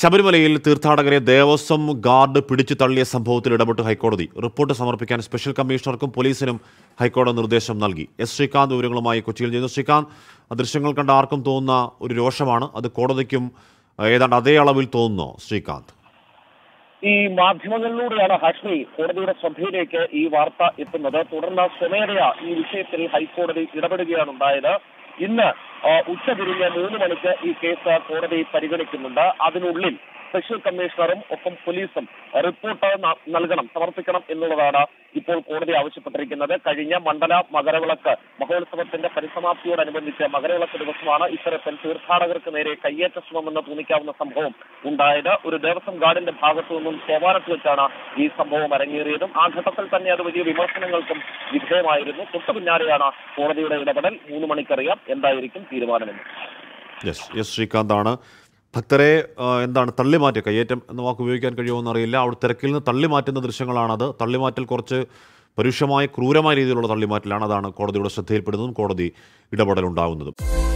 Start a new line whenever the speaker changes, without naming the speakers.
ശബരിമലയിൽ തീർത്ഥാടകരെ ദേവസ്വം ഗാർഡ് പിടിച്ചു തള്ളിയ സംഭവത്തിൽ ഇടപെട്ട് ഹൈക്കോടതി റിപ്പോർട്ട് സമർപ്പിക്കാൻ സ്പെഷ്യൽ കമ്മീഷണർക്കും പോലീസിനും ഹൈക്കോടതി നിർദ്ദേശം നൽകി എസ് ശ്രീകാന്ത് വിവരങ്ങളുമായി കൊച്ചിയിൽ ചെയ്യുന്നു ശ്രീകാന്ത് ആ ദൃശ്യങ്ങൾ കണ്ട ആർക്കും തോന്നുന്ന ഒരു രോഷമാണ് അത് കോടതിക്കും ഏഹ്, ഏതാണ്ട് അതേ അളവിൽ തോന്നുന്നോ ശ്രീകാന്ത്
ഈ മാധ്യമങ്ങളിലൂടെയാണ് ഹാഷ്മി കോടതിയുടെ ശ്രദ്ധയിലേക്ക് ഈ വാർത്ത എത്തുന്നത് തുടർന്ന് സ്വമേധയാ ഈ വിഷയത്തിൽ ഹൈക്കോടതി ഇടപെടുകയാണ് ഉണ്ടായത് ഇന്ന് ആ, ഉച്ചതിരിഞ്ഞ് മൂന്ന് മണിക്ക് ഈ കേസ് കോടതി പരിഗണിക്കുന്നുണ്ട് അതിനുള്ളിൽ സ്പെഷ്യൽ കമ്മീഷണറും ഒപ്പം പോലീസും റിപ്പോർട്ട് ന- നൽകണം സമർപ്പിക്കണം എന്നുള്ളതാണ് ഇപ്പോൾ കോടതി ആവശ്യപ്പെട്ടിരിക്കുന്നത് കഴിഞ്ഞ മണ്ഡല മകരവിളക്ക് മഹോത്സവത്തിന്റെ പരിസമാപ്തിയോടനുബന്ധിച്ച് മകരവിളക്ക് ദിവസമാണ് ഇത്തരത്തിൽ തീർത്ഥാടകർക്ക് നേരെ കയ്യേറ്റ ശ്രമമെന്ന് തോന്നിക്കാവുന്ന സംഭവം ഉണ്ടായത് ഒരു ദേവസ്വം ഗാർഡിന്റെ ഭാഗത്തു നിന്നും സോപാനത്ത് വെച്ചാണ് ഈ സംഭവം അരങ്ങേറിയതും ആ ഘട്ടത്തിൽ തന്നെ അത് വലിയ വിമർശനങ്ങൾക്കും വിധേയമായിരുന്നു തൊട്ടു പിന്നാലെയാണ് കോടതിയുടെ ഇടപെടൽ മൂന്ന് മണിക്കറിയാം എന്തായിരിക്കും തീരുമാനമെന്ന്
യെസ് എസ് ശ്രീകാന്താണ് ഭക്തരെ ആ, എന്താണ് തള്ളിമാറ്റിയ കയ്യേറ്റം എന്ന വാക്ക് ഉപയോഗിക്കാൻ കഴിയുമോ എന്നറിയില്ല അവിടെ തിരക്കിൽ നിന്ന് തള്ളിമാറ്റുന്ന ദൃശ്യങ്ങളാണത് തള്ളിമാറ്റൽ കുറച്ച് പരുഷമായ ക്രൂരമായ രീതിയിലുള്ള തള്ളിമാറ്റലാണ് അതാണ് കോടതിയുടെ ശ്രദ്ധയിൽപ്പെടുന്നതും കോടതി ഇടപെടലുണ്ടാകുന്നതും